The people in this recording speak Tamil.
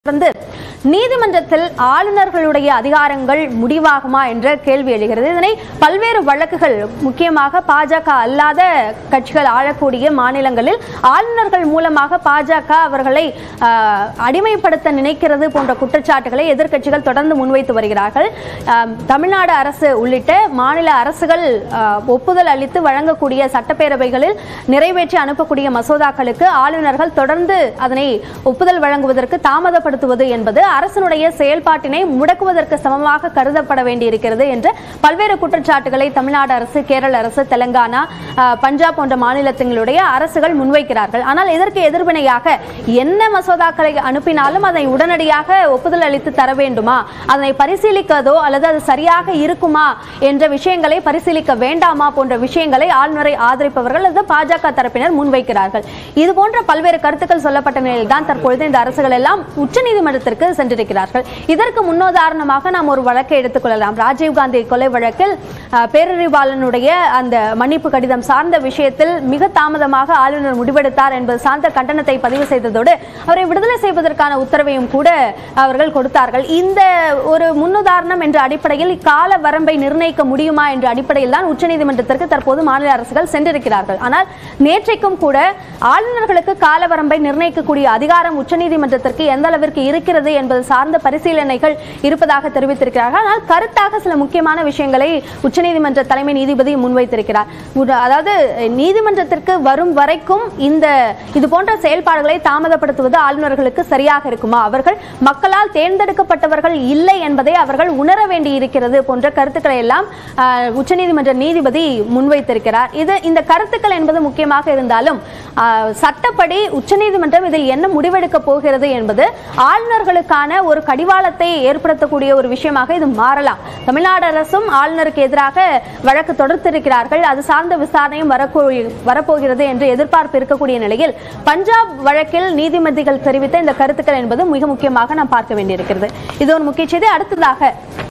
தொடர்ந்து நீதிமன்றத்தில் ஆளுநர்களுடைய அதிகாரங்கள் முடிவாகுமா என்ற கேள்வி எழுகிறது இதனை பல்வேறு வழக்குகள் முக்கியமாக பாஜக அல்லாத கட்சிகள் ஆளக்கூடிய மாநிலங்களில் ஆளுநர்கள் மூலமாக பாஜக அவர்களை ஆஹ், அடிமைப்படுத்த நினைக்கிறது போன்ற குற்றச்சாட்டுகளை எதிர்க்கட்சிகள் தொடர்ந்து முன்வைத்து வருகிறார்கள் ஆம், தமிழ்நாடு அரசு உள்ளிட்ட மாநில அரசுகள் ஆஹ், ஒப்புதல் அளித்து வழங்கக்கூடிய சட்டப்பேரவைகளில் நிறைவேற்றி அனுப்பக்கூடிய மசோதாக்களுக்கு ஆளுநர்கள் தொடர்ந்து அதனை ஒப்புதல் வழங்குவதற்கு தாமதப்படுத்துவது என்பது அரசனுடைய செயல்பாட்டினை முடக்குவதற்கு சமமாக கருதப்பட வேண்டியிருக்கிறது என்று பல்வேறு குற்றச்சாட்டுகளை தமிழ்நாடு அரசு கேரள அரசு தெலங்கானா ஆஹ், பஞ்சாப் போன்ற மாநிலத்தினுடைய அரசுகள் முன்வைக்கிறார்கள் ஆனால் இதற்கு எதிர்வினையாக என்ன மசோதாக்களை அனுப்பினாலும் அதை உடனடியாக ஒப்புதல் அளித்து தர வேண்டுமா அதனை பரிசீலிக்கதோ அல்லது அது சரியாக இருக்குமா என்ற விஷயங்களை பரிசீலிக்க வேண்டாமா போன்ற விஷயங்களை ஆளுநரை ஆதரிப்பவர்கள் அல்லது பாஜக தரப்பினர் முன்வைக்கிறார்கள் இது போன்ற பல்வேறு கருத்துக்கள் சொல்லப்பட்ட நிலையில் தான் தற்பொழுது இந்த அரசுகள் எல்லாம் உச்சநீதிமன்றத்திற்கு சென்றிருக்கிறார்கள் இதற்கு முன்னுதாரணமாக நாம் ஒரு வழக்கை எடுத்துக்கொள்ளலாம் ராஜீவ்காந்தி கொலை வழக்கில் அஹ், பேரறிவாளனுடைய அந்த மன்னிப்பு கடிதம் சார்ந்த விஷயத்தில் மிக தாமதமாக ஆளுநர் முடிவெடுத்தார் என்பது சார்ந்த கண்டனத்தை பதிவு செய்ததோடு அவரை விடுதலை செய்வதற்கான உத்தரவையும் கூட அவர்கள் கொடுத்தார்கள் இந்த ஒரு முன்னுதாரணம் என்ற அடிப்படையில் கால வரம்பை நிர்ணயிக்க முடியுமா என்ற அடிப்படையில் தான் உச்சநீதிமன்றத்திற்கு தற்போது மாநில அரசுகள் சென்றிருக்கிறார்கள் ஆனால் நேற்றைக்கும் கூட ஆளுநர்களுக்கு கால வரம்பை நிர்ணயிக்கக்கூடிய அதிகாரம் உச்சநீதிமன்றத்திற்கு எந்த அளவிற்கு இருக்கிறது என்பது சார்ந்த பரிசீலனைகள் இருப்பதாக தெரிவித்திருக்கிறார்கள் ஆனால் கருத்தாக சில முக்கியமான விஷயங்களை உச்சநீதிமன்ற தலைமை நீதிபதி முன்வைத்திருக்கிறார் ஒரு- அதாவது நீதிமன்றத்திற்கு வரும் வரைக்கும் இந்த இது போன்ற செயல்பாடுகளை தாமதப்படுத்துவது ஆளுநர்களுக்கு சரியாக இருக்குமா அவர்கள் மக்களால் தேர்ந்தெடுக்கப்பட்டவர்கள் இல்லை என்பதை அவர்கள் உணர வேண்டியிருக்கிறது போன்ற கருத்துக்களை எல்லாம் ஆஹ், உச்சநீதிமன்ற நீதிபதி முன்வைத்திருக்கிறார் இது இந்த கருத்துக்கள் என்பது முக்கியமாக இருந்தாலும் ஆஹ், சட்டப்படி உச்சநீதிமன்றம் இதில் என்ன முடிவெடுக்க போகிறது என்பது ஆளுநர்களுக்கான ஒரு கடிவாளத்தை ஏற்படுத்தக்கூடிய ஒரு விஷயமாக இது மாறலாம் தமிழ்நாடு அரசும் ஆளுநருக்கு எதிராக வழக்கு தொடுத்திருக்கிறார்கள் அது சார்ந்த விசாரணையும் வரப்போ வரப்போகிறது என்று எதிர்பார்ப்பு இருக்கக்கூடிய நிலையில் பஞ்சாப் வழக்கில் நீதிபதிகள் தெரிவித்த இந்த கருத்துக்கள் என்பது மிக முக்கியமாக நாம் பார்க்க வேண்டியிருக்கிறது இது ஒரு முக்கிய செய்தி அடுத்ததாக